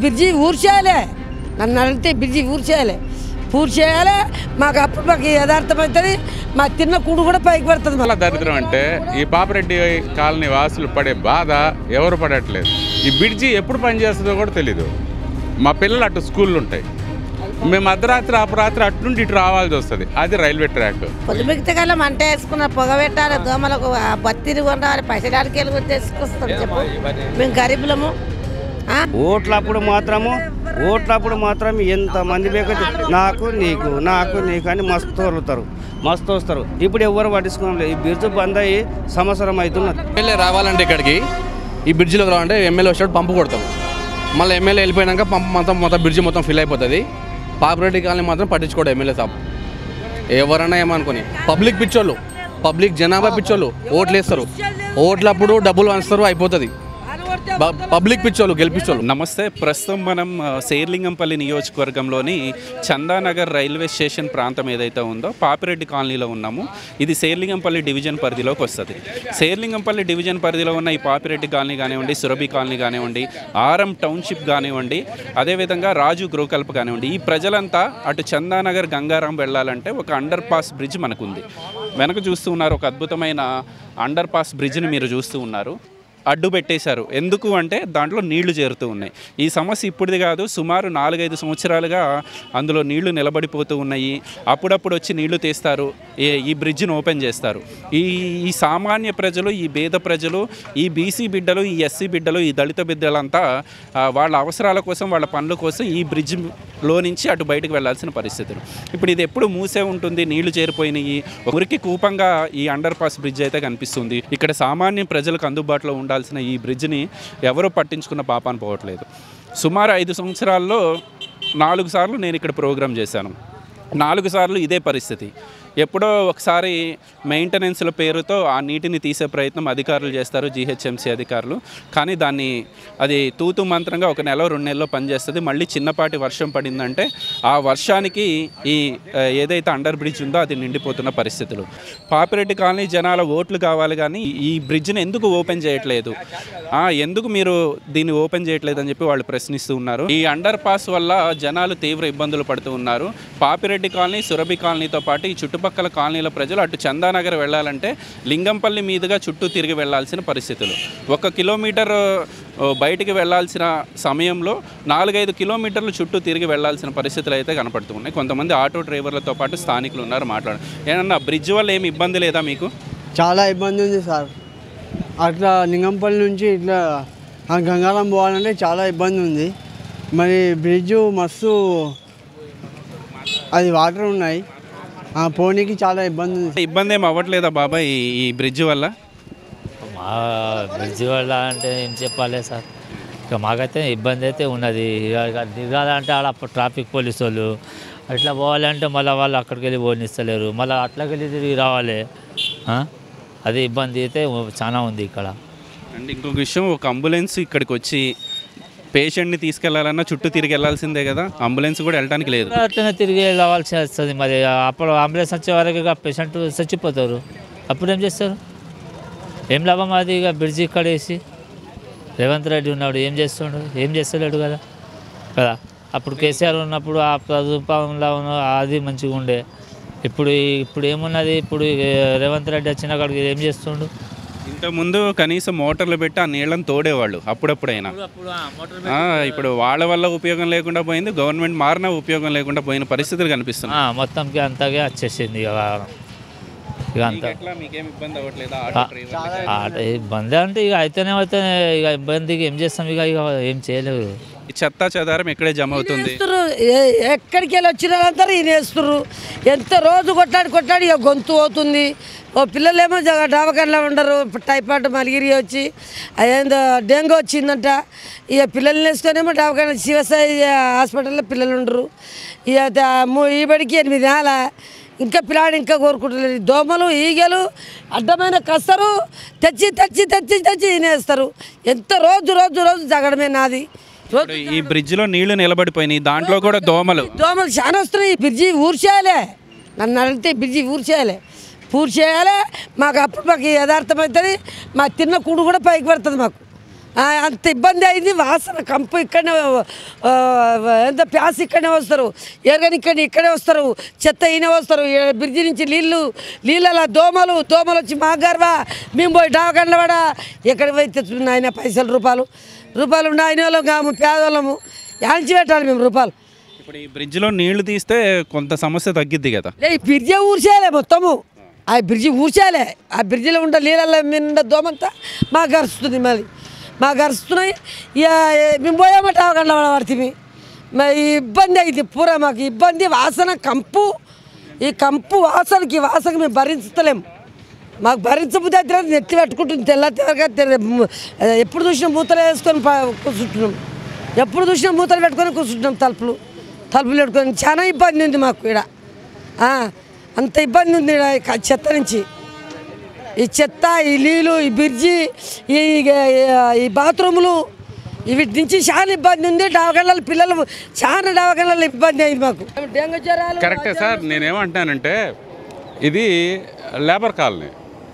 Bridge ఊర్చేయాలి నన్ను అడిగితే bridge ఊర్చేయాలి పూర్తి చేయాలి మాకు అప్పుడు మాకు యథార్థమవుతుంది మా తిన్న కూడు కూడా పైకి పడుతుంది చాలా దరిద్రం అంటే ఈ పాపరెడ్డి కాలనీ వాసులు పడే బాధ ఎవరు పడట్లేదు ఈ బ్రిడ్జి ఎప్పుడు పనిచేస్తుందో కూడా తెలీదు మా పిల్లలు అటు స్కూళ్ళు ఉంటాయి మేము అర్ధరాత్రి అపరాత్రి అటు నుండి ఇటు రావాల్సి వస్తుంది అది రైల్వే ట్రాక్ పొద్దుమిగితే కల్లా మంట వేసుకున్న పొగ పెట్టాలి దోమలకు ఆ బత్తిని కొండాలి పసిడాడికి వెళ్ళి తీసుకొస్తాం చెప్పు మేము గరీబులము ఆ? ఓట్లప్పుడు మాత్రము ఓట్లప్పుడు మాత్రం ఎంతమంది బేక నాకు నీకు నాకు నీకు అని మస్తు వరుతారు మస్తు వస్తారు ఇప్పుడు ఎవరు పట్టించుకోవడం లేదు ఈ బిర్జు బంద్ అయ్యి సంవత్సరం అవుతున్నది ఎమ్మెల్యే రావాలంటే ఇక్కడికి ఈ బ్రిడ్జిలోకి రావాలంటే ఎమ్మెల్యే వచ్చాడు పంపు కొడతాం మళ్ళీ ఎమ్మెల్యే వెళ్ళిపోయినాక పంపు మొత్తం మొత్తం బ్రిడ్జి మొత్తం ఫిల్ అయిపోతుంది పాపిరెడ్డి కాలనీ మాత్రం పట్టించుకోడు ఎమ్మెల్యే సాబ్ ఎవరన్నా ఏమనుకుని పబ్లిక్ పిచ్చోళ్ళు పబ్లిక్ జనాభా పిచ్చోళ్ళు ఓట్లు వేస్తారు ఓట్లప్పుడు డబ్బులు వంచుతారు అయిపోతుంది ప- పబ్లిక్ పిచ్చోళ్ళు గెలిపించోళ్ళు నమస్తే ప్రస్తుతం మనం ఆ, శేర్లింగంపల్లి నియోజకవర్గంలోని చందానగర్ రైల్వే స్టేషన్ ప్రాంతం ఏదైతే ఉందో పాపిరెడ్డి కాలనీలో ఉన్నాము ఇది శేర్లింగంపల్లి డివిజన్ పరిధిలోకి వస్తుంది శేర్లింగంపల్లి డివిజన్ పరిధిలో ఉన్న ఈ పాపిరెడ్డి కాలనీ కానివ్వండి సురభి కాలనీ కానివ్వండి ఆరం టౌన్షిప్ కానివ్వండి అదేవిధంగా రాజు గృహకల్ప కానివ్వండి ఈ ప్రజలంతా అటు చందానగర్ గంగారాం వెళ్ళాలంటే ఒక అండర్ పాస్ బ్రిడ్జ్ మనకుంది వెనక చూస్తూ ఉన్నారు ఒక అద్భుతమైన అండర్ పాస్ బ్రిడ్జ్ని మీరు చూస్తూ ఉన్నారు అడ్డు పెట్టేశారు ఎందుకు అంటే దాంట్లో నీళ్లు చేరుతూ ఉన్నాయి ఈ సమస్య ఇప్పుడుది కాదు సుమారు నాలుగైదు సంవత్సరాలుగా అందులో నీళ్లు నిలబడిపోతూ ఉన్నాయి అప్పుడప్పుడు వచ్చి నీళ్లు తీస్తారు ఈ- ఈ బ్రిడ్జిని ఓపెన్ చేస్తారు ఈ ఈ సామాన్య ప్రజలు ఈ పేద ప్రజలు ఈ బీసీ బిడ్డలు ఈ ఎస్సీ బిడ్డలు ఈ దళిత బిడ్డలంతా ఆ, వాళ్ళ అవసరాల కోసం వాళ్ళ పనుల కోసం ఈ బ్రిడ్జ్లో నుంచి అటు బయటకు వెళ్ళాల్సిన పరిస్థితులు ఇప్పుడు ఇది ఎప్పుడు మూసే ఉంటుంది నీళ్లు చేరిపోయినాయి ఊరికి కూపంగా ఈ అండర్ పాస్ బ్రిడ్జ్ అయితే కనిపిస్తుంది ఇక్కడ సామాన్య ప్రజలకు అందుబాటులో ఉండాల్సిన ఈ బ్రిడ్జ్ని ఎవరూ పట్టించుకున్న పాపాన్ని పోవట్లేదు సుమారు ఐదు సంవత్సరాల్లో నాలుగు సార్లు నేను ఇక్కడ ప్రోగ్రామ్ చేశాను నాలుగు సార్లు ఇదే పరిస్థితి ఎప్పుడో ఒకసారి మెయింటెనెన్స్ల పేరుతో ఆ నీటిని తీసే ప్రయత్నం అధికారులు చేస్తారు జీహెచ్ఎంసీ అధికారులు కానీ దాన్ని అది తూతు మంత్రంగా ఒక నెల రెండు నెలల్లో పనిచేస్తుంది మళ్ళీ చిన్నపాటి వర్షం పడిందంటే ఆ వర్షానికి ఈ ఆ, ఏదైతే అండర్ బ్రిడ్జ్ ఉందో అది నిండిపోతున్న పరిస్థితులు పాపిరెడ్డి కాలనీ జనాల ఓట్లు కావాలి కానీ ఈ బ్రిడ్జ్ని ఎందుకు ఓపెన్ చేయట్లేదు ఆ, ఎందుకు మీరు దీన్ని ఓపెన్ చేయట్లేదు అని చెప్పి వాళ్ళు ప్రశ్నిస్తూ ఉన్నారు ఈ అండర్ పాస్ వల్ల జనాలు తీవ్ర ఇబ్బందులు పడుతూ ఉన్నారు పాపిరెడ్డి కాలనీ సురభి కాలనీతో పాటు ఈ చుట్టుపక్కల కాలనీల ప్రజలు అటు చందానగర్ వెళ్ళాలంటే లింగంపల్లి మీదుగా చుట్టూ తిరిగి వెళ్ళాల్సిన పరిస్థితులు ఒక కిలోమీటర్ ఓ, బయటికి వెళ్ళాల్సిన సమయంలో నాలుగైదు కిలోమీటర్లు చుట్టూ తిరిగి వెళ్ళాల్సిన పరిస్థితులు అయితే కనపడుతూ ఉన్నాయి కొంతమంది ఆటో డ్రైవర్లతో పాటు స్థానికులు ఉన్నారు మాట్లాడు ఏమన్నా బ్రిడ్జ్ వల్ల ఏమి ఇబ్బంది లేదా మీకు చాలా ఇబ్బంది ఉంది సార్ అట్లా లింగంపల్లి నుంచి ఇట్లా ఆ గంగారం పోవాలంటే చాలా ఇబ్బంది ఉంది మరి బ్రిడ్జు మస్తు అది వాటర్ ఉన్నాయి ఆ పోనీకి చాలా ఇబ్బంది ఉంది ఇబ్బంది ఏమి అవ్వట్లేదా బాబాయ్ ఈ- ఈ బ్రిడ్జ్ వల్ల మా బ్రిడ్జ్ వల్ల అంటే ఏం చెప్పాలి సార్ ఇక మాకైతే ఇబ్బంది అయితే ఉన్నది ఇక దిగాలంటే ఆడ ట్రాఫిక్ పోలీసు వాళ్ళు అట్లా పోవాలంటే మళ్ళీ వాళ్ళు అక్కడికి వెళ్ళి పోనిస్తలేరు మళ్ళీ అట్లకి వెళ్ళి తిరిగి రావాలి ఆ? అది ఇబ్బంది అయితే చాలా ఉంది ఇక్కడ అండ్ ఇంకొక విషయం ఒక అంబులెన్స్ ఇక్కడికి వచ్చి పేషెంట్ని తీసుకెళ్లాలన్నా చుట్టూ తిరిగి వెళ్ళాల్సిందే కదా అంబులెన్స్ కూడా వెళ్ళడానికి లేదు అట్లనే తిరిగి రావాల్సి వస్తుంది మరి అప్పుడు అంబులెన్స్ వచ్చే వరకు ఇక పేషెంట్ చచ్చిపోతారు అప్పుడు ఏం చేస్తారు ఏం లాభం అది ఇక బ్రిడ్జి ఇక్కడ వేసి రేవంత్ రెడ్డి ఉన్నాడు ఏం చేస్తుండు ఏం చేస్తలేడు కదా కదా అప్పుడు కేసీఆర్ ఉన్నప్పుడు ఆ ప్రభుత్వంలో ఉన్న అది మంచిగా ఉండే ఇప్పుడు ఇప్పుడు ఏమున్నది ఇప్పుడు ఈ రేవంత్ రెడ్డి వచ్చిన కాడికి ఏం చేస్తుండు ఇంతకుముందు కనీసం మోటార్లు పెట్టి ఆ నీళ్ళని తోడేవాళ్ళు అప్పుడప్పుడైనా ఆ, ఇప్పుడు వాళ్ళ వల్ల ఉపయోగం లేకుండా పోయింది గవర్నమెంట్ మారిన ఉపయోగం లేకుండా పోయిన పరిస్థితులు కనిపిస్తున్నాయి ఆ, మొత్తంకి అంతగా వచ్చేసింది ఇక ఇక అంతా ఎట్లా మీకేం ఇబ్బంది అవ్వట్లేదా ఆ, ఆటో డ్రైవర్ ఆ, ఇబ్బంది అంటే ఇక అయితేనే అయితేనే ఇక ఇబ్బందికి ఏం చేస్తాం ఇక ఇక ఏం చేయలేవు ఈ చెత్త చెదారం ఎక్కడే జమ అవుతుంది వేస్తుర్రు ఏ- ఎక్కడికి వెళ్ళి వచ్చిన వాళ్ళందరూ ఈయన వేస్తుర్రు ఎంత రోజు కొట్లాడి కొట్లాడి ఇక గొంతు అవుతుంది ఓ పిల్లలేమో జగ డాబకన్లో ఉండరు టైఫాయిడ్ మలిగిరి వచ్చి అదేందో డెంగ్యూ వచ్చిందంట ఇక పిల్లల్ని వేసుకొనేమో డాబకాన శివసాయి హాస్పిటల్లో పిల్లలు ఉండరు ఇక ద- ము- ఈ బడికి ఎనిమిది నెల ఇంకా పిల్లాడు ఇంకా కోరుకుంటలేదు దోమలు ఈగలు అడ్డమైన కస్తారు తెచ్చి తెచ్చి తెచ్చి తెచ్చి ఈనేస్తారు ఎంత రోజు రోజు రోజు జగడమే నాది రోజు ఇప్పుడు ఈ బ్రిడ్జ్ లో నీళ్లు నిలబడిపోయినాయి దాంట్లో కూడా దోమలు దోమలు చాలా వస్తున్నాయి ఈ బ్రిడ్జి ఊర్చేయాలి నన్ను అడిగితే బ్రిడ్జి ఊర్చేయాలి పూర్తి చేయాలి మాకు అప్పుడు మాకు యథార్థమవుతుంది మా తిన్న కూడు కూడా పైకి పడుతుంది మాకు ఆ, అంత ఇబ్బంది అయింది వాసన కంపు ఇక్కడనే ఆ, ఎంత ప్యాస్ ఇక్కడనే వస్తారు ఎరగని ఇక్కడ ఇక్కడే వస్తారు చెత్త ఈయన వస్తారు ఈ బ్రిడ్జి నుంచి నీళ్ళు నీళ్ళ దోమలు దోమలు వచ్చి మా గర్వా మేము పోయి డావకండ్ల పడ ఎక్కడ పోయి తెచ్చుకున్న ఆయన పైసలు రూపాయలు రూపాయలు ఉన్న ఆయన వాళ్ళం కాము పేదవాళ్ళము యాంచి పెట్టాలి మేము రూపాయలు ఇప్పుడు ఈ బ్రిడ్జ్లో నీళ్లు తీస్తే కొంత సమస్య తగ్గిద్ది కదా లే ఈ బ్రిడ్జి ఊర్చేయాలి మొత్తము ఆ బ్రిడ్జి ఊర్చేయాలి ఆ బ్రిడ్జిలో ఉండే నీళ్ళల్లో మీద దోమంతా మాకు గరుస్తుంది మళ్ళీ మాకు గరుస్తున్నాయి ఇక మేము పోయామంటే అవగండ పడుతుంది మరి ఈ ఇబ్బంది అయింది పూరా మాకు ఇబ్బంది వాసన కంపు ఈ కంపు వాసనకి ఈ వాసనకి మేము భరించలేము మాకు భరించబుద్ధి అయితే లేదు, నెత్తి పెట్టుకుంటుంది తెల్ల తెల్లగా తెల్ల ఎప్పుడు చూసినా మూతలు వేసుకొని ప- కూర్చుంటున్నాం ఎప్పుడు చూసినా మూతలు పెట్టుకొని కూర్చుంటున్నాం తలుపులు తలుపులు పెట్టుకొని చాలా ఇబ్బంది ఉంది మాకు ఇక్కడ ఆ, అంత ఇబ్బంది ఉంది ఈడ ఈ క- చెత్త నుంచి ఈ చెత్త ఈ నీళ్ళు ఈ బ్రిడ్జి ఈ ఈ బాత్రూములు వీటి నుంచి చాలా ఇబ్బంది ఉంది డావగళ్ళ పిల్లలు చాలా డావగళ్ళ ఇబ్బంది అయింది మాకు డెంగ్యూ జ్వరాలు కరెక్టే సార్ నేనేమంటానంటే ఇది లేబర్ కాలనీ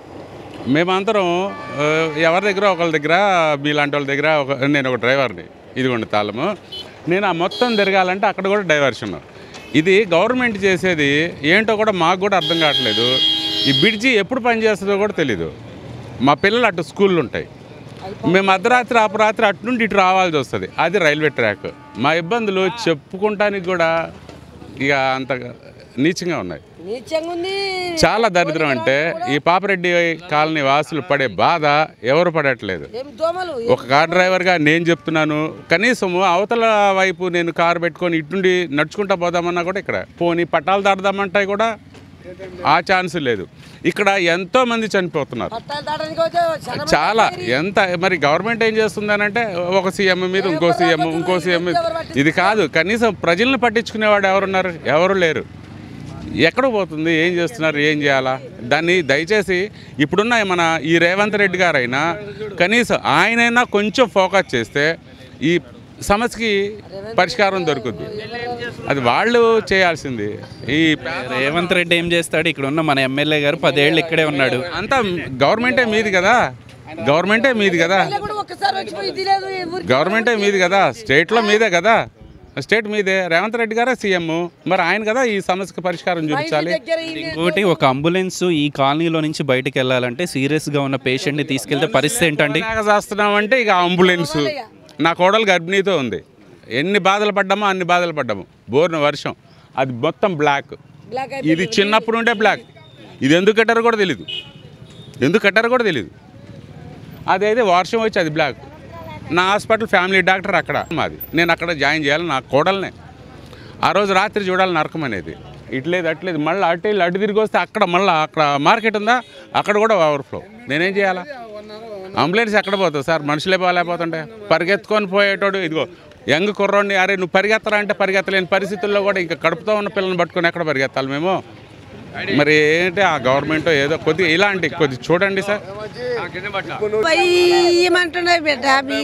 మేమందరం ఆ, ఎవరి దగ్గర ఒకళ్ళ దగ్గర మీలాంటి వాళ్ళ దగ్గర ఒక నేను ఒక డ్రైవర్ని ఇదిగోండి తాళము నేను ఆ మొత్తం తిరగాలంటే అక్కడ కూడా డైవర్షన్ ఇది గవర్నమెంట్ చేసేది ఏంటో కూడా మాకు కూడా అర్థం కావట్లేదు ఈ బ్రిడ్జి ఎప్పుడు పనిచేస్తుందో కూడా తెలీదు మా పిల్లలు అటు స్కూళ్ళు ఉంటాయి మేము అర్ధరాత్రి అపరాత్రి అటు నుండి ఇటు రావాల్సి వస్తుంది అది రైల్వే ట్రాక్ మా ఇబ్బందులు చెప్పుకుంటానికి కూడా ఇక అంత నీచంగా ఉన్నాయి నీచంగా ఉంది చాలా దరిద్రం అంటే ఈ పాపరెడ్డి కాలనీ వాసులు పడే బాధ ఎవరు పడట్లేదు ఏం దోమలు ఒక కార్ డ్రైవర్గా నేను చెప్తున్నాను కనీసము అవతల వైపు నేను కారు పెట్టుకొని ఇటుండి నడుచుకుంటా పోదామన్నా కూడా ఇక్కడ పోనీ పట్టాలు దాడదామంటే కూడా ఆ ఛాన్స్ లేదు ఇక్కడ ఎంతో మంది చనిపోతున్నారు పట్టాలు దాటానికి పోతే చాలా మంది చాలా ఎంత మరి గవర్నమెంట్ ఏం చేస్తుందనంటే ఒక సీఎం మీద ఇంకో సీఎం ఇంకో సీఎం మీద ఇది కాదు కనీసం ప్రజల్ని పట్టించుకునేవాడు ఎవరున్నారు ఎవరు లేరు ఎక్కడ పోతుంది ఏం చేస్తున్నారు ఏం చేయాలా దాన్ని దయచేసి ఇప్పుడున్న మన ఈ రేవంత్ రెడ్డి గారైనా కనీసం ఆయనైనా కొంచెం ఫోకస్ చేస్తే ఈ సమస్యకి పరిష్కారం దొరుకుద్ది అది వాళ్ళు చేయాల్సింది ఈ రేవంత్ రెడ్డి ఏం చేస్తాడు ఇక్కడ ఉన్న మన ఎమ్మెల్యే గారు పదేళ్ళు ఇక్కడే ఉన్నాడు అంతా గవర్నమెంటే మీది కదా గవర్నమెంటే మీది కదా కూడా ఒక్కసారి వచ్చిపోయి ఇది లేదు ఈ ఊరికి గవర్నమెంటే మీది కదా స్టేట్లో మీదే కదా స్టేట్ మీదే రేవంత్ రెడ్డి గారే సీఎం మరి ఆయన కదా ఈ సమస్యకి పరిష్కారం చూపించాలి దగ్గర ఈ ఇంకోటి ఒక అంబులెన్స్ ఈ కాలనీలో నుంచి బయటకు వెళ్ళాలంటే సీరియస్గా ఉన్న పేషెంట్ని తీసుకెళ్తే పరిస్థితి ఏంటండి ఎలాగ చేస్తున్నామంటే ఇక అంబులెన్స్ నా కోడలు గర్భిణీతో ఉంది ఎన్ని బాధలు పడ్డామో అన్ని బాధలు పడ్డాము బోర్న వర్షం అది మొత్తం బ్లాక్ బ్లాక్ ఇది చిన్నప్పుడు ఉండే బ్లాక్ ఇది ఎందుకు కట్టారో కూడా తెలీదు ఎందుకు కట్టారో కూడా తెలీదు అదైతే వర్షం వచ్చి అది బ్లాక్ నా హాస్పిటల్ ఫ్యామిలీ డాక్టర్ అక్కడ మాది నేను అక్కడ జాయిన్ చేయాలి నా కోడల్నే ఆ రోజు రాత్రి చూడాలి నరకం అనేది ఇట్లేదు అట్లేదు మళ్ళీ అటు వెళ్ళి అటు తిరిగి వస్తే అక్కడ మళ్ళీ అక్కడ మార్కెట్ ఉందా అక్కడ కూడా ఓవర్ఫ్లో నేనేం చేయాలా అంబులెన్స్ ఎక్కడ పోతుంది సార్ మనుషులే పోలేకపోతుంటే పరిగెత్తుకొని పోయేటోడు ఇదిగో యంగ్ కుర్రోడిని అరే నువ్వు పరిగెత్తరా అంటే పరిగెత్తలేని పరిస్థితుల్లో కూడా ఇంకా కడుపుతో ఉన్న పిల్లల్ని పట్టుకొని ఎక్కడ పరిగెత్తాలి మేము మరి ఏంటి ఆ గవర్నమెంట్ ఏదో కొద్దిగా ఇలాంటి కొద్ది చూడండి సార్ బయ్యమంటున్నాయి బిడ్డ మీ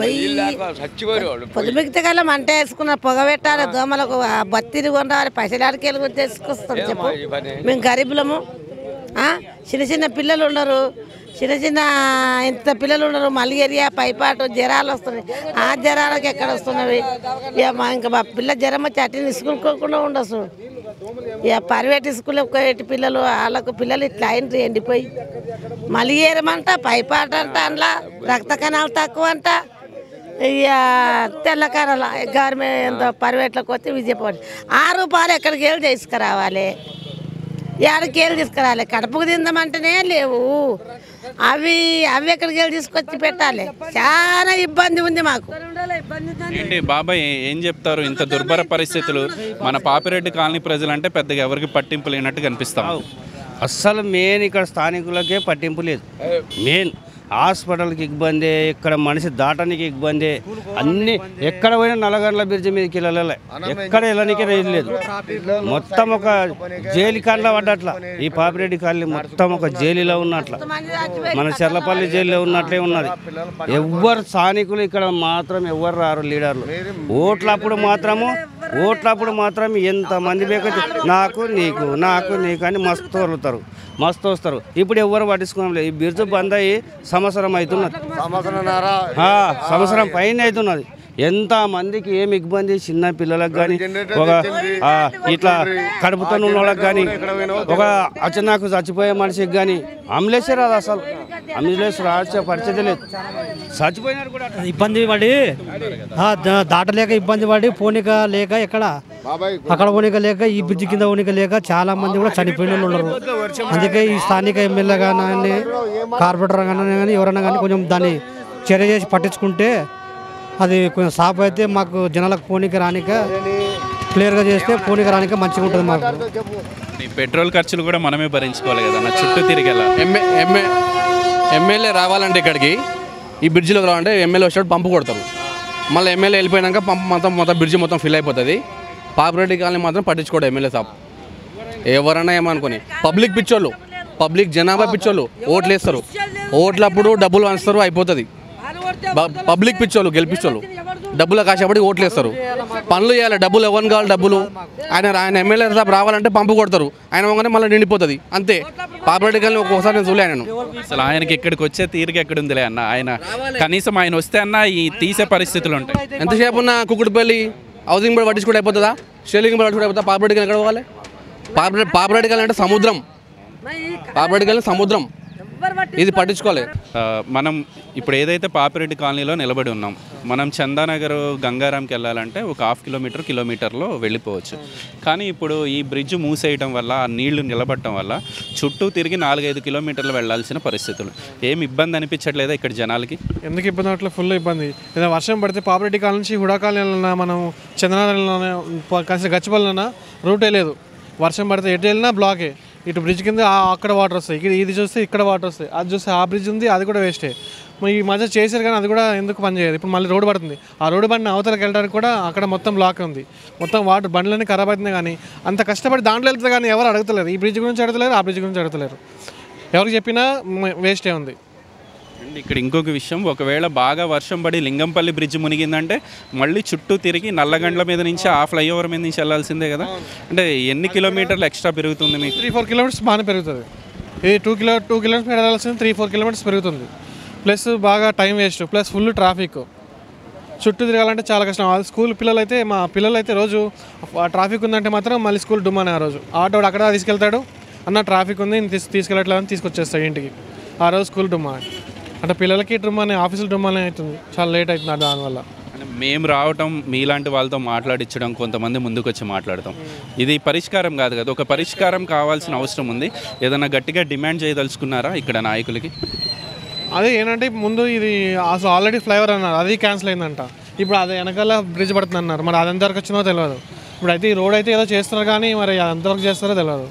పొద్దుమిగితే కల్లా మంట వేసుకున్న పొగ పెట్టాలి దోమలకు ఆ బత్తిని కొండాలి పైసలాడికి వెళ్ళి తీసుకొస్తాం చెప్పు మేము గరీబులము ఆ? చిన్న చిన్న పిల్లలు ఉండరు చిన్న చిన్న ఇంత పిల్లలు ఉండరు మలేరియా పైపాటు జ్వరాలు వస్తున్నాయి ఆ జ్వరాలకు ఎక్కడ వస్తున్నవి ఇక మా ఇంకా మా పిల్ల జ్వరం వచ్చి అట్టిని స్కూల్కోకుండా ఉండొచ్చు ఇక ప్రైవేట్ స్కూల్ ఎట్టి పిల్లలు వాళ్ళకు పిల్లలు ఇట్లా అయినరు ఎండిపోయి మలిగేరమంట పైపాట అంట అందులో రక్త కణాలు తక్కువ అంట ఇక తెల్లకరల గవర్నమెంట్ ఎంతో ప్రైవేట్లోకి వస్తే విజయపడి ఆ రూపాయలు ఎక్కడికి వెళ్ళి తీసుకురావాలి ఏడకి వెళ్ళి తీసుకురావాలి కడుపుకు తిందామంటేనే లేవు అవి అవి ఎక్కడికి వెళ్ళి తీసుకొచ్చి పెట్టాలి చాలా ఇబ్బంది ఉంది మాకు ఏంటి బాబాయ్ ఏ- ఏం చెప్తారు ఇంత దుర్భర పరిస్థితులు మన పాపిరెడ్డి కాలనీ ప్రజలంటే పెద్దగా ఎవరికి పట్టింపు లేనట్టు కనిపిస్తాం అస్సలు మెయిన్ ఇక్కడ స్థానికులకే పట్టింపు లేదు మెయిన్ హాస్పిటల్కి ఇబ్బంది ఇక్కడ మనిషి దాటానికి ఇబ్బంది అన్ని ఎక్కడ పోయినా నల్లగండ్ల బ్రిడ్జి మీదకి వెళ్ళలే ఎక్కడ వెళ్ళడానికి రైలు లేదు మొత్తం ఒక జైలు కాళ్ళ పడ్డట్ల ఈ పాపిరెడ్డి కాలనీ మొత్తం ఒక జైలులో ఉన్నట్ల మన చెర్లపల్లి జైల్లో ఉన్నట్లే ఉన్నది ఎవ్వరు స్థానికులు ఇక్కడ మాత్రం ఎవ్వరు రారు లీడర్లు ఓట్లప్పుడు మాత్రము ఓట్లప్పుడు మాత్రం ఎంతమంది బేకైతే నాకు నీకు నాకు నీకు అని మస్తు వదులుతారు మస్తు వస్తారు ఇప్పుడు ఎవరు పట్టించుకోవడం లేదు ఈ బిర్జు బంద్ అయ్యి సంవత్సరం అవుతున్నది ఆ, సంవత్సరం పైన అవుతున్నది ఎంత మందికి ఏమి ఇబ్బంది చిన్న పిల్లలకు కానీ ఒక ఆ, ఇట్లా కడుపుతో ఉన్న వాళ్ళకి కానీ ఒక అచ్చనాకు చచ్చిపోయే మనిషికి కానీ అంబులెన్సే రాదు అసలు అంబులెన్స్ రాచే పరిస్థితి లేదు చచ్చిపోయినారు కూడా ఇబ్బంది పడి ఆ, దా- దాటలేక ఇబ్బంది పడి పోనీక లేక ఎక్కడ అక్కడ పోనీక లేక ఈ బ్రిడ్జి కింద పోనీక లేక చాలా మంది కూడా చనిపోయిన వాళ్ళు ఉన్నారు అందుకే ఈ స్థానిక ఎమ్మెల్యే కానీ కార్పొరేటర్ కానీ కానీ ఎవరైనా కానీ కొంచెం దాన్ని చర్య చేసి పట్టించుకుంటే అది కొంచెం సాఫ్ అయితే మాకు జనాలకు పోనీక రానిక క్లియర్గా చేస్తే పోనీక రానిక మంచిగా ఉంటుంది మాకు ఈ పెట్రోల్ ఖర్చులు కూడా మనమే భరించుకోవాలి కదా నా చుట్టూ తిరిగి వెళ్ళాలి ఎంఏ ఎంఏ ఎమ్మెల్యే రావాలంటే ఇక్కడికి ఈ బ్రిడ్జిలోకి రావాలంటే ఎమ్మెల్యే వచ్చాడు పంపు కొడతారు మళ్ళీ ఎమ్మెల్యే వెళ్ళిపోయాక పంపు మొత్తం మొత్తం బ్రిడ్జి మొత్తం ఫిల్ అయిపోతుంది పాపిరెడ్డి కాలనీ మాత్రం పట్టించుకోడు ఎమ్మెల్యే సాబ్ ఎవరన్నా ఏమనుకొని పబ్లిక్ పిచ్చోళ్ళు పబ్లిక్ జనాభా పిచ్చోళ్ళు ఓట్లు వేస్తారు ఓట్లప్పుడు డబ్బులు వంచుతారు అయిపోతుంది ప- పబ్లిక్ పిచ్చోళ్ళు గెలిపించోళ్ళు డబ్బులు కాసేపటి ఓట్లు వేస్తారు పనులు చేయాలి డబ్బులు ఎవరిని కావాలి డబ్బులు ఆయన ఆయన ఎమ్మెల్యే సాబ్ రావాలంటే పంపు కొడతారు ఆయన వంగనే మళ్ళీ నిండిపోతుంది అంతే పాపిరెడ్డి కాలనీ ఒక్కొక్కసారి నేను చూలే నేను అసలు ఆయనకి ఇక్కడికి వచ్చే తీరిక ఎక్కడ ఉందిలే అన్న ఆయన కనీసం ఆయన వస్తే అన్న ఈ తీసే పరిస్థితులు ఉంటాయి ఎంతసేపు ఉన్న కుక్కుడుపల్లి హౌసింగ్ బోర్డు పట్టించుకుంటే అయిపోతుందా షెల్లింగ్ బోర్డు పట్టించుకుంటే అయిపోతుందా పాపరెడ్డికి ఎక్కడ పోవాలి పాపరెడ్డి పాపరెడ్డికి అంటే సముద్రం పాపరెడ్డికి సముద్రం ఇది పట్టించుకోవాలి ఆ, మనం ఇప్పుడు ఏదైతే పాపిరెడ్డి కాలనీలో నిలబడి ఉన్నాం మనం చందానగర్ గంగారాంకి వెళ్ళాలంటే ఒక హాఫ్ కిలోమీటర్ కిలోమీటర్లో వెళ్ళిపోవచ్చు కానీ ఇప్పుడు ఈ బ్రిడ్జ్ మూసేయడం వల్ల ఆ నీళ్లు నిలబడటం వల్ల చుట్టూ తిరిగి నాలుగైదు కిలోమీటర్లు వెళ్ళాల్సిన పరిస్థితులు ఏం ఇబ్బంది అనిపించట్లేదా ఇక్కడ జనాలకి ఎందుకు ఇబ్బంది అట్లా ఫుల్ ఇబ్బంది ఏదైనా వర్షం పడితే పాపరెడ్డి కాలనీ నుంచి హుడా కాలనీ వెళ్ళినా మనం చంద్రనారాయణ కలిసి గచ్చిపల్లినా రూటే లేదు వర్షం పడితే ఎటు వెళ్ళినా బ్లాకే ఇటు బ్రిడ్జ్ కింద ఆ- అక్కడ వాటర్ వస్తాయి ఇక్కడ ఇది చూస్తే ఇక్కడ వాటర్ వస్తాయి అది చూస్తే ఆ బ్రిడ్జ్ ఉంది అది కూడా వేస్టే మరి ఈ మధ్య చేశారు కానీ అది కూడా ఎందుకు పనిచేయదు ఇప్పుడు మళ్ళీ రోడ్డు పడుతుంది ఆ రోడ్డు బండి అవతలకి వెళ్ళడానికి కూడా అక్కడ మొత్తం బ్లాక్ ఉంది మొత్తం వాటర్ బండ్లన్నీ ఖరాబ్ అవుతుంది కానీ అంత కష్టపడి దాంట్లో వెళ్తుంది కానీ ఎవరు అడుగుతలేరు ఈ బ్రిడ్జ్ గురించి అడుగుతలేరు ఆ బ్రిడ్జ్ గురించి అడుగుతలేరు ఎవరికి చెప్పినా వేస్టే ఉంది అండ్ ఇక్కడ ఇంకొక విషయం ఒకవేళ బాగా వర్షం పడి లింగంపల్లి బ్రిడ్జ్ మునిగిందంటే మళ్ళీ చుట్టూ తిరిగి నల్లగండ్ల మీద నుంచి ఆ ఫ్లైఓవర్ మీద నుంచి వెళ్ళాల్సిందే కదా అంటే ఎన్ని కిలోమీటర్లు ఎక్స్ట్రా పెరుగుతుంది మీకు త్రీ ఫోర్ కిలోమీటర్స్ బాగానే పెరుగుతుంది ఇది టూ కిలో టూ కిలోమీటర్స్ వెళ్ళాల్సింది త్రీ ఫోర్ కిలోమీటర్స్ పెరుగుతుంది ప్లస్ బాగా time waste plus full traffic చుట్టూ తిరగాలంటే చాలా కష్టం ఆ స్కూల్ పిల్లలు అయితే మా పిల్లలు అయితే రోజు ఆ ట్రాఫిక్ ఉందంటే మాత్రం మళ్ళీ స్కూల్ డుమ్మానే ఆ రోజు ఆటో అక్కడ తీసుకెళ్తాడు అన్న ట్రాఫిక్ ఉంది నేను తీసు తీసుకెళ్ళట్లేదని తీసుకొచ్చేస్తాడు ఇంటికి ఆ రోజు స్కూల్ డుమ్మా అంటే పిల్లలకి డుమ్మానే ఆఫీసులు డుమ్మానే అవుతుంది చాలా లేట్ అవుతుంది ఆ దానివల్ల అంటే మేము రావటం మీలాంటి వాళ్ళతో మాట్లాడించడం కొంతమంది ముందుకు వచ్చి మాట్లాడటం ఇది పరిష్కారం కాదు కదా ఒక పరిష్కారం కావాల్సిన అవసరం ఉంది ఏదైనా గట్టిగా డిమాండ్ చేయదలుచుకున్నారా ఇక్కడ నాయకులకి అదే ఏంటంటే ముందు ఇది అసలు ఆల్రెడీ ఫ్లైఓవర్ అన్నారు అది క్యాన్సిల్ అయిందంట ఇప్పుడు అది వెనకాల బ్రిడ్జ్ పడుతుంది అన్నారు మరి అది ఎంతవరకు వచ్చిందో తెలియదు ఇప్పుడు అయితే ఈ రోడ్ అయితే ఏదో చేస్తున్నారు కానీ మరి అది ఎంతవరకు చేస్తారో తెలియదు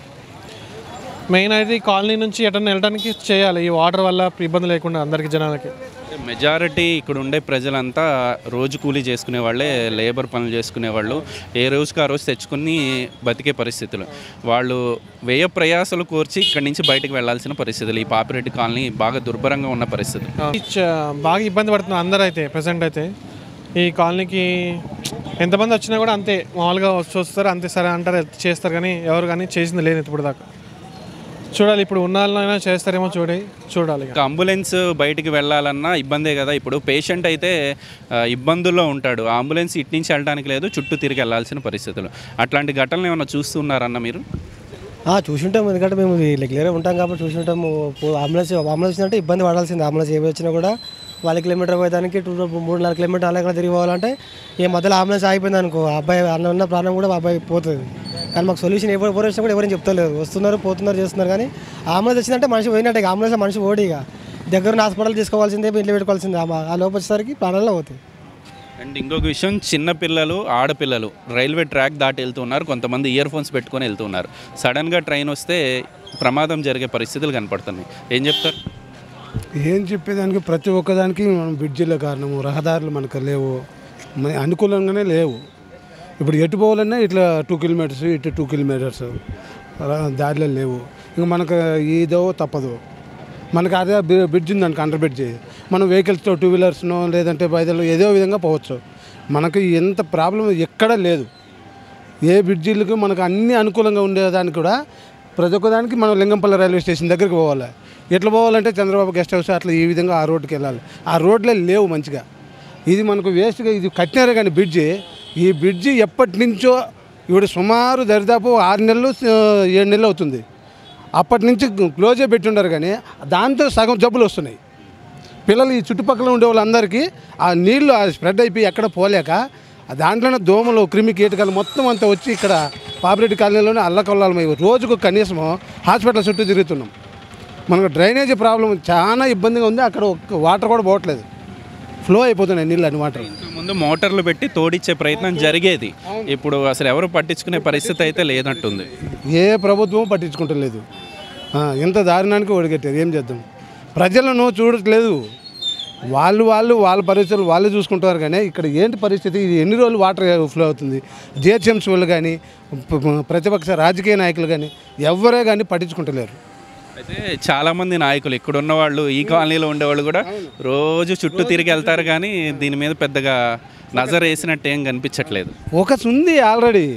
మెయిన్ అయితే ఈ కాలనీ నుంచి ఎటన్నా వెళ్ళడానికి చేయాలి ఈ వాటర్ వల్ల ఇబ్బంది లేకుండా అందరికి జనాలకి మెజారిటీ ఇక్కడ ఉండే ప్రజలంతా రోజు కూలీ చేసుకునే వాళ్ళే లేబర్ పనులు చేసుకునే వాళ్ళు ఏ రోజుకి ఆ రోజు తెచ్చుకుని బతికే పరిస్థితులు వాళ్ళు వ్యయ ప్రయాసాలు కోర్చి ఇక్కడి నుంచి బయటకు వెళ్ళాల్సిన పరిస్థితులు ఈ పాపిరెడ్డి కాలనీ బాగా దుర్భరంగా ఉన్న పరిస్థితులు ఈ చ- బాగా ఇబ్బంది పడుతున్నారు అందరూ అయితే ప్రజెంట్ అయితే ఈ కాలనీకి ఎంతమంది వచ్చినా కూడా అంతే మామూలుగా వచ్చి వస్తారు అంతే సరే అంటారు చేస్తారు కానీ ఎవరు కానీ చేసింది లేదు ఇప్పుడు దాకా చూడాలి ఇప్పుడు ఉన్న వాళ్ళైనా చేస్తారేమో చూడి చూడాలి ఇక. ఒక అంబులెన్స్ బయటికి వెళ్ళాలన్నా ఇబ్బందే కదా ఇప్పుడు పేషెంట్ అయితే ఆ, ఇబ్బందుల్లో ఉంటాడు ఆ అంబులెన్స్ ఇటు నుంచి వెళ్ళడానికి లేదు చుట్టూ తిరిగి వెళ్ళాల్సిన పరిస్థితులు అట్లాంటి ఘటనలు ఏమైనా చూస్తున్నారన్న మీరు ఆ, చూసుంటాం ఎందుకంటే మేము రెగ్యులర్గా ఉంటాం కాబట్టి చూసుంటాము పో- అంబులెన్స్ అంబులెన్స్ వచ్చిందంటే ఇబ్బంది పడాల్సింది అంబులెన్స్ ఏ వచ్చినా కూడా వాళ్ళ కిలోమీటర్ పోయేదానికి టూ మూడు నాలుగు కిలోమీటర్ అలా తిరిగి పోవాలంటే ఈ మధ్యలో అంబులెన్స్ ఆగిపోయింది అనుకో ఆ అబ్బాయి అన్న ఉన్న ప్రాణం కూడా ఆ అబ్బాయి పోతుంది కానీ మాకు సొల్యూషన్ ఎవరు ఎవరు వచ్చినా కూడా ఎవరైనా చెప్తలేరు వస్తున్నారు పోతున్నారు చేస్తున్నారు కానీ అంబులెన్స్ వచ్చిందంటే మనిషి పోయినట్టే ఇక అంబులెన్స్ మనిషి ఓడి ఇక దగ్గర హాస్పిటల్ తీసుకోవాల్సిందే ఇంట్లో పెట్టుకోవాల్సిందే ఆ ఆ లోపు వచ్చేసరికి ప్రాణాల్లో పోతాయి అండ్ ఇంకొక విషయం చిన్న పిల్లలు ఆడపిల్లలు రైల్వే ట్రాక్ దాటి వెళ్తున్నారు కొంతమంది ఇయర్ ఫోన్స్ పెట్టుకొని వెళ్తున్నారు సడన్గా ట్రైన్ వస్తే ప్రమాదం జరిగే పరిస్థితులు కనపడుతున్నాయి ఏం చెప్తారు ఏం చెప్పేదానికి ప్రతి ఒక్కదానికి మనం బ్రిడ్జిలే కారణము రహదారులు మనకు లేవు మన అనుకూలంగానే లేవు ఇప్పుడు ఎటు పోవాలన్నా ఇట్లా టూ కిలోమీటర్స్ ఇటు టూ కిలోమీటర్స్ ర- దారిలో లేవు ఇంకా మనకు ఇదో తప్పదు మనకు అదే బ్రి- బ్రిడ్జ్ ఉంది అనుకో అండర్ బ్రిడ్జ్ మనం వెహికల్స్తో టూ వీలర్స్నో లేదంటే బైదలు ఏదో విధంగా పోవచ్చు మనకు ఎంత ప్రాబ్లం ఎక్కడా లేదు ఏ బ్రిడ్జిలకు మనకు అన్ని అనుకూలంగా ఉండేదానికి కూడా ప్రతి ఒక్కదానికి మనం లింగంపల్లి రైల్వే స్టేషన్ దగ్గరికి పోవాలి ఎట్లా పోవాలంటే చంద్రబాబు గెస్ట్ హౌస్ అట్లా ఈ విధంగా ఆ రోడ్డుకి వెళ్ళాలి ఆ రోడ్లే లేవు మంచిగా ఇది మనకు వేస్ట్గా ఇది కట్టినారే కానీ బ్రిడ్జి ఈ బ్రిడ్జి ఎప్పటి నుంచో ఇప్పుడు సుమారు దరిదాపు ఆరు నెలలు ఆ, ఏడు నెలలు అవుతుంది అప్పటి నుంచి క్లోజే పెట్టుండారు కానీ దాంతో సగం జబ్బులు వస్తున్నాయి పిల్లలు ఈ చుట్టుపక్కల ఉండే వాళ్ళందరికీ ఆ నీళ్లు ఆ స్ప్రెడ్ అయిపోయి ఎక్కడ పోలేక ఆ దాంట్లోనే దోమలు క్రిమి కీటకాలు మొత్తం అంతా వచ్చి ఇక్కడ పాపిరెడ్డి కాలనీలోనే అల్లకొల్లాలమై రోజుకు కనీసం హాస్పిటల్ చుట్టూ తిరుగుతున్నాం మనకు డ్రైనేజీ ప్రాబ్లం చాలా ఇబ్బందిగా ఉంది అక్కడ ఒక్క వాటర్ కూడా పోవట్లేదు ఫ్లో అయిపోతున్నాయి నీళ్ళు అని వాటర్ ముందు మోటార్లు పెట్టి తోడిచ్చే ప్రయత్నం జరిగేది ఇప్పుడు అసలు ఎవరు పట్టించుకునే పరిస్థితి అయితే లేనట్టుంది ఏ ప్రభుత్వం పట్టించుకుంటలేదు ఆ, ఇంత దారుణానికి ఒడిగట్టారు ఏం చేద్దాం ప్రజలను చూడట్లేదు వాళ్ళు వాళ్ళు వాళ్ళ పరిస్థితులు వాళ్ళు చూసుకుంటారు కానీ ఇక్కడ ఏంటి పరిస్థితి ఇది ఎన్ని రోజులు వాటర్ ఫ్లో అవుతుంది జిహెచ్ఎంసీ వాళ్ళు కానీ ప- ప- ప్రతిపక్ష రాజకీయ నాయకులు కానీ ఎవరే కానీ పట్టించుకుంటలేరు అయితే చాలా మంది నాయకులు ఇక్కడ ఉన్న వాళ్ళు ఈ కాలనీలో ఉండేవాళ్ళు కూడా రోజు చుట్టూ తిరిగి వెళ్తారు కానీ దీని మీద పెద్దగా నజర్ వేసినట్టు ఏం కనిపించట్లేదు ఫోకస్ ఉంది ఆల్రెడీ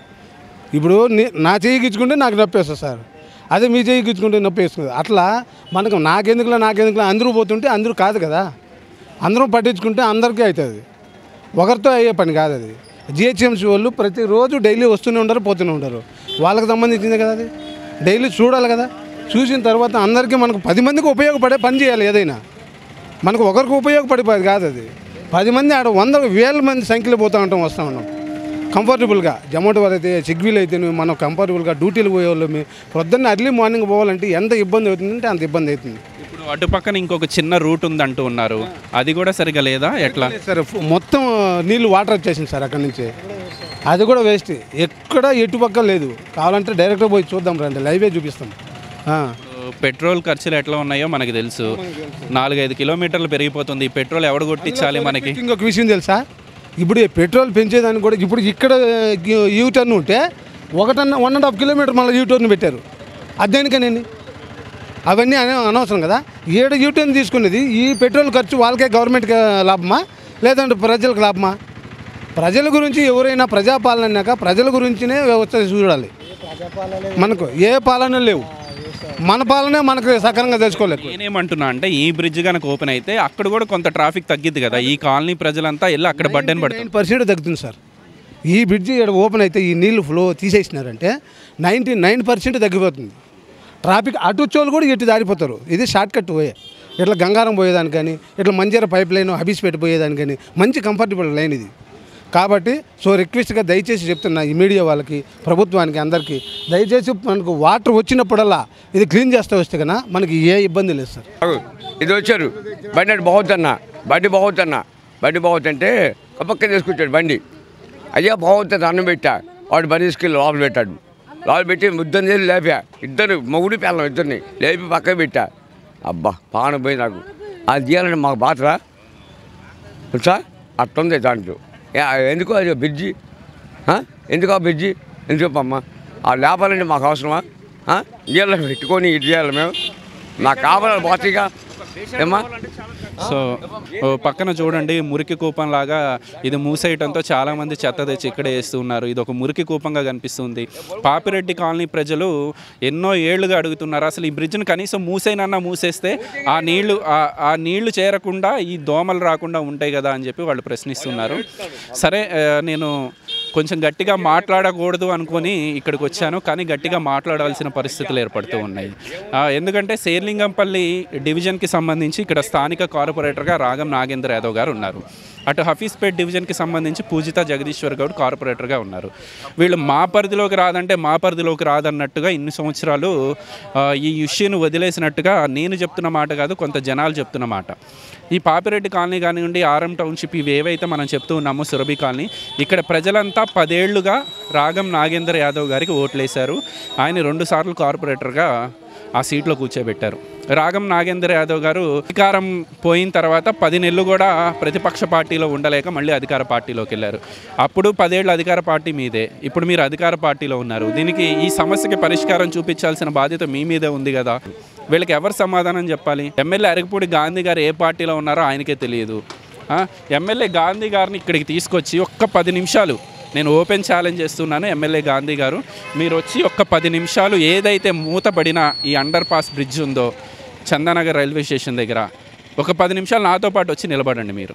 ఇప్పుడు నే- నా చెయ్యి గిచ్చుకుంటే నాకు నొప్పి వేస్తుంది సార్ అదే మీ చెయ్యి గిచ్చుకుంటే నొప్పి వేస్తుంది అట్లా మనకు నాకెందుకులా నాకెందుకులా అందరూ పోతుంటే అందరూ కాదు కదా అందరం పట్టించుకుంటే అందరికీ అవుతుంది ఒకరితో అయ్యే పని కాదు అది జిహెచ్ఎంసీ వాళ్ళు ప్రతిరోజు డైలీ వస్తూనే ఉంటారు పోతూనే ఉంటారు వాళ్ళకి సంబంధించింది కదా అది డైలీ చూడాలి కదా చూసిన తర్వాత అందరికీ మనకు పది మందికి ఉపయోగపడే పని చేయాలి ఏదైనా మనకు ఒకరికి ఉపయోగపడిపోయేది కాదు అది పది మంది ఆడ వంద వేల మంది సంఖ్యలో పోతూ ఉంటాం వస్తూ ఉన్నాం కంఫర్టబుల్గా జొమాటో అయితే సిగ్వీలు అయితే మనం కంఫర్టబుల్గా డ్యూటీలు పోయేవాళ్ళమి పొద్దున్న అర్లీ మార్నింగ్ పోవాలంటే ఎంత ఇబ్బంది అవుతుందంటే అంత ఇబ్బంది అవుతుంది ఇప్పుడు అటు పక్కన ఇంకొక చిన్న రూట్ ఉంది అంటూ ఉన్నారు అది కూడా సరిగా లేదా ఎట్లా సార్ మొత్తం నీళ్ళు వాటర్ వచ్చేసింది సార్ అక్కడి నుంచి అది కూడా వేస్ట్ ఎక్కడ ఎటుపక్క లేదు కావాలంటే డైరెక్ట్గా పోయి చూద్దాం రండి లైవే చూపిస్తాం ఆ. పెట్రోల్ ఖర్చులు ఎట్లా ఉన్నాయో మనకి తెలుసు నాలుగైదు కిలోమీటర్లు పెరిగిపోతుంది ఈ పెట్రోల్ ఎవడు కొట్టించాలి మనకి ఇంకొక విషయం తెలుసా ఇప్పుడు ఈ పెట్రోల్ పెంచేదానికి కూడా ఇప్పుడు ఇక్కడ యూ టర్న్ ఉంటే ఒకటన్న వన్ అండ్ హాఫ్ కిలోమీటర్ మళ్ళీ యూ టర్న్ పెట్టారు అదేనికనండి అవన్నీ అన- అనవసరం కదా ఏడు యూ టర్న్ తీసుకునేది ఈ పెట్రోల్ ఖర్చు వాళ్ళకే గవర్నమెంట్కి లాభమా లేదంటే ప్రజలకు లాభమా ప్రజల గురించి ఎవరైనా ప్రజాపాలన అన్నాక ప్రజల గురించినే వ్యవస్థ చూడాలి మనకు ఏ పాలన లేవు మన పాలనే మనకు సక్రమంగా తెలుసుకోలేదు నేనేమంటున్నా అంటే ఈ బ్రిడ్జ్ కనుక ఓపెన్ అయితే అక్కడ కూడా కొంత ట్రాఫిక్ తగ్గిద్ది కదా ఈ కాలనీ ప్రజలంతా వెళ్ళి అక్కడ బడ్డని పడుతుంది నైన్ పర్సెంట్ తగ్గుతుంది సార్ ఈ బ్రిడ్జి ఇక్కడ ఓపెన్ అయితే ఈ నీళ్లు ఫ్లో తీసేసినారంటే నైంటీ నైన్ పర్సెంట్ తగ్గిపోతుంది ట్రాఫిక్ అటు వచ్చేవాళ్ళు కూడా ఇటు దారిపోతారు ఇది షార్ట్ కట్ పోయే ఇట్లా గంగారం పోయేదానికి కానీ ఇట్లా మంజీర పైప్ లైన్ హబీస్పేట పోయేదానికి కానీ మంచి కంఫర్టబుల్ లైన్ ఇది కాబట్టి సో రిక్వెస్ట్గా దయచేసి చెప్తున్నా ఈ మీడియా వాళ్ళకి ప్రభుత్వానికి అందరికీ దయచేసి మనకు వాటర్ వచ్చినప్పుడల్లా ఇది క్లీన్ చేస్తే వస్తే కన్నా మనకి ఏ ఇబ్బంది లేదు సార్ ఇది వచ్చారు బండి అంటే బాగుందన్న బండి బాగుందన్న బండి బాగుందంటే పక్క తీసుకొచ్చాడు బండి అయ్యా బాగుంటుంది అన్నం పెట్టా వాడు బండి తీసుకెళ్ళి లోపల పెట్టాడు లోపల పెట్టి ముద్దని చేసి లేపా ఇద్దరు మొగుడు పిల్లలు ఇద్దరిని లేపి పక్కన పెట్టా అబ్బా పానం పోయి నాకు అది తీయాలంటే మాకు బాధరా తెలుసా అట్టుంది దాంట్లో ఏ, ఎందుకు అది బ్రిడ్జి ఆ? ఎందుకు ఆ బ్రిడ్జి ఎందుకు చెప్పమ్మా ఆ లేపాలంటే మాకు అవసరమా ఆ? నీళ్ళ పెట్టుకొని ఇది చేయాలి మేము నాకు కావాలి బాతిగా ఏమ్మా సో ఓ పక్కన చూడండి మురికి కూపం లాగా ఇది మూసేయడంతో చాలా మంది చెత్త తెచ్చి ఇక్కడే వేస్తూ ఉన్నారు ఇది ఒక మురికి కూపంగా కనిపిస్తుంది పాపిరెడ్డి కాలనీ ప్రజలు ఎన్నో ఏళ్లుగా అడుగుతున్నారు అసలు ఈ బ్రిడ్జ్ని కనీసం మూసేనన్నా మూసేస్తే ఆ నీళ్లు ఆ- ఆ నీళ్లు చేరకుండా ఈ దోమలు రాకుండా ఉంటాయి కదా అని చెప్పి వాళ్ళు ప్రశ్నిస్తున్నారు సరే ఆ, నేను కొంచెం గట్టిగా మాట్లాడకూడదు అనుకొని ఇక్కడికి వచ్చాను కానీ గట్టిగా మాట్లాడాల్సిన పరిస్థితులు ఏర్పడుతూ ఉన్నాయి ఆ, ఎందుకంటే శేర్లింగంపల్లి డివిజన్కి సంబంధించి ఇక్కడ స్థానిక కార్పొరేటర్గా రాగం నాగేంద్ర యాదవ్ గారు ఉన్నారు అటు హఫీస్పేట్ డివిజన్కి సంబంధించి పూజిత జగదీశ్వర్ గౌడ్ కార్పొరేటర్గా ఉన్నారు వీళ్ళు మా పరిధిలోకి రాదంటే మా పరిధిలోకి రాదన్నట్టుగా ఇన్ని సంవత్సరాలు ఆ, ఈ ఇష్యూను వదిలేసినట్టుగా నేను చెప్తున్న మాట కాదు కొంత జనాలు చెప్తున్న మాట ఈ పాపిరెడ్డి కాలనీ కానివ్వండి ఆర్ఎం టౌన్షిప్ ఇవి ఏవైతే మనం చెప్తూ ఉన్నామో సురభి కాలనీ ఇక్కడ ప్రజలంతా పదేళ్లుగా రాగం నాగేందర్ యాదవ్ గారికి ఓట్లేశారు ఆయన రెండుసార్లు కార్పొరేటర్గా ఆ సీట్లో కూర్చోబెట్టారు రాగం నాగేందర్ యాదవ్ గారు అధికారం పోయిన తర్వాత పది నెలలు కూడా ప్రతిపక్ష పార్టీలో ఉండలేక మళ్ళీ అధికార పార్టీలోకి వెళ్ళారు అప్పుడు పదేళ్ళు అధికార పార్టీ మీదే ఇప్పుడు మీరు అధికార పార్టీలో ఉన్నారు దీనికి ఈ సమస్యకి పరిష్కారం చూపించాల్సిన బాధ్యత మీ మీదే ఉంది కదా వీళ్ళకి ఎవరు సమాధానం చెప్పాలి ఎమ్మెల్యే అరగపూడి గాంధీ గారు ఏ పార్టీలో ఉన్నారో ఆయనకే తెలియదు ఆ, ఎమ్మెల్యే గాంధీ గారిని ఇక్కడికి తీసుకొచ్చి ఒక్క పది నిమిషాలు నేను ఓపెన్ ఛాలెంజ్ చేస్తున్నాను ఎమ్మెల్యే గాంధీ గారు మీరు వచ్చి ఒక్క పది నిమిషాలు ఏదైతే మూతపడిన ఈ అండర్ పాస్ బ్రిడ్జ్ ఉందో చందానగర్ రైల్వే స్టేషన్ దగ్గర ఒక పది నిమిషాలు నాతో పాటు వచ్చి నిలబడండి మీరు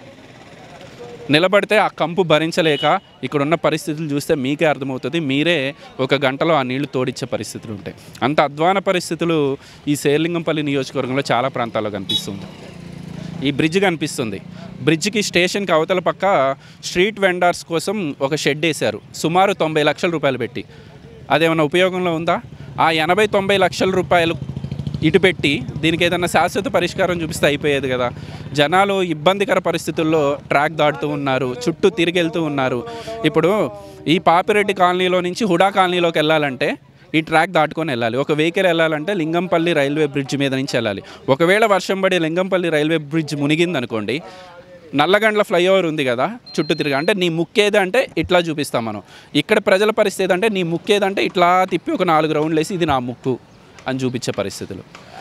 నిలబడితే ఆ కంపు భరించలేక ఇక్కడున్న పరిస్థితులు చూస్తే మీకే అర్థమవుతుంది మీరే ఒక గంటలో ఆ నీళ్లు తోడిచ్చే పరిస్థితులు ఉంటాయి అంత అధ్వాన పరిస్థితులు ఈ శేర్లింగంపల్లి నియోజకవర్గంలో చాలా ప్రాంతాల్లో కనిపిస్తుంది ఈ బ్రిడ్జ్ కనిపిస్తుంది బ్రిడ్జ్కి స్టేషన్కి అవతల పక్క స్ట్రీట్ వెండర్స్ కోసం ఒక షెడ్ వేశారు సుమారు తొంభై లక్షల రూపాయలు పెట్టి అదేమైనా ఉపయోగంలో ఉందా ఆ ఎనభై తొంభై లక్షల రూపాయలు ఇటు పెట్టి దీనికి ఏదైనా శాశ్వత పరిష్కారం చూపిస్తే అయిపోయేది కదా జనాలు ఇబ్బందికర పరిస్థితుల్లో ట్రాక్ దాటుతూ ఉన్నారు చుట్టూ తిరిగి వెళ్తూ ఉన్నారు ఇప్పుడు ఈ పాపిరెడ్డి కాలనీలో నుంచి హుడా కాలనీలోకి వెళ్ళాలంటే ఈ ట్రాక్ దాటుకొని వెళ్ళాలి ఒక వెహికల్ వెళ్ళాలంటే లింగంపల్లి రైల్వే బ్రిడ్జ్ మీద నుంచి వెళ్ళాలి ఒకవేళ వర్షం పడి లింగంపల్లి రైల్వే బ్రిడ్జ్ మునిగింది అనుకోండి నల్లగండ్ల ఫ్లైఓవర్ ఉంది కదా చుట్టూ తిరిగి అంటే నీ ముక్కేది అంటే ఇట్లా చూపిస్తాం మనం ఇక్కడ ప్రజల పరిస్థితి అంటే నీ ముక్కేదంటే ఇట్లా తిప్పి ఒక నాలుగు రౌండ్లు వేసి ఇది నా ముక్కు అని చూపించే పరిస్థితులు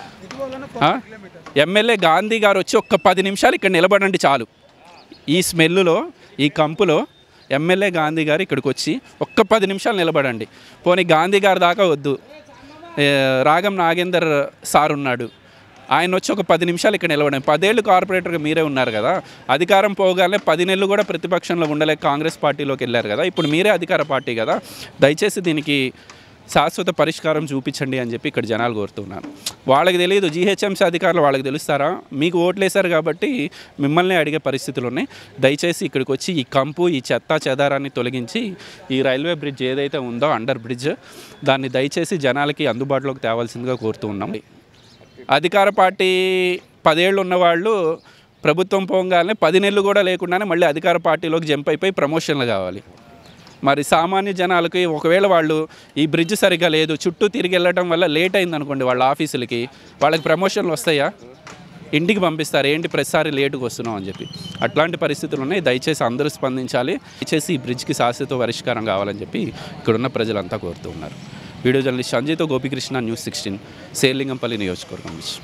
ఆ? ఎమ్మెల్యే గాంధీ గారు వచ్చి ఒక్క పది నిమిషాలు ఇక్కడ నిలబడండి చాలు ఈ స్మెల్లులో ఈ కంపులో ఎమ్మెల్యే గాంధీ గారు ఇక్కడికి వచ్చి ఒక్క పది నిమిషాలు నిలబడండి పోనీ గాంధీ గారి దాకా వద్దు ఏ, రాగం నాగేందర్ సార్ ఉన్నాడు ఆయన వచ్చి ఒక పది నిమిషాలు ఇక్కడ నిలబడండి పదేళ్ళు కార్పొరేటర్గా మీరే ఉన్నారు కదా అధికారం పోగానే పది నెలలు కూడా ప్రతిపక్షంలో ఉండలేక కాంగ్రెస్ పార్టీలోకి వెళ్ళారు కదా ఇప్పుడు మీరే అధికార పార్టీ కదా దయచేసి దీనికి శాశ్వత పరిష్కారం చూపించండి అని చెప్పి ఇక్కడ జనాలు కోరుతున్నారు వాళ్ళకి తెలియదు జీహెచ్ఎంసీ అధికారులు వాళ్ళకి తెలుస్తారా మీకు ఓట్లేశారు కాబట్టి మిమ్మల్ని అడిగే పరిస్థితులు ఉన్నాయి దయచేసి ఇక్కడికి వచ్చి ఈ కంపు ఈ చెత్త చెదారాన్ని తొలగించి ఈ రైల్వే బ్రిడ్జ్ ఏదైతే ఉందో అండర్ బ్రిడ్జ్ దాన్ని దయచేసి జనాలకి అందుబాటులోకి తేవాల్సిందిగా కోరుతూ ఉన్నాం అధికార పార్టీ పదేళ్ళు ఉన్నవాళ్ళు ప్రభుత్వం పోగానే పది నెలలు కూడా లేకుండానే మళ్ళీ అధికార పార్టీలోకి జంప్ అయిపోయి ప్రమోషన్లు కావాలి మరి సామాన్య జనాలకి ఒకవేళ వాళ్ళు ఈ బ్రిడ్జ్ సరిగ్గా లేదు చుట్టూ తిరిగి వెళ్ళడం వల్ల లేట్ అయింది అనుకోండి వాళ్ళ ఆఫీసులకి వాళ్ళకి ప్రమోషన్లు వస్తాయా ఇంటికి పంపిస్తారు ఏంటి ప్రతిసారి లేటుగా వస్తున్నాం అని చెప్పి అట్లాంటి పరిస్థితులు ఉన్నాయి దయచేసి అందరూ స్పందించాలి దయచేసి ఈ బ్రిడ్జ్కి శాశ్వత పరిష్కారం కావాలని చెప్పి ఇక్కడున్న ప్రజలంతా కోరుతూ ఉన్నారు వీడియో జర్నలిస్ట్ సంజయ్తో గోపికృష్ణ న్యూస్ సిక్స్టీన్ సేర్లింగంపల్లి నియోజకవర్గం నుంచి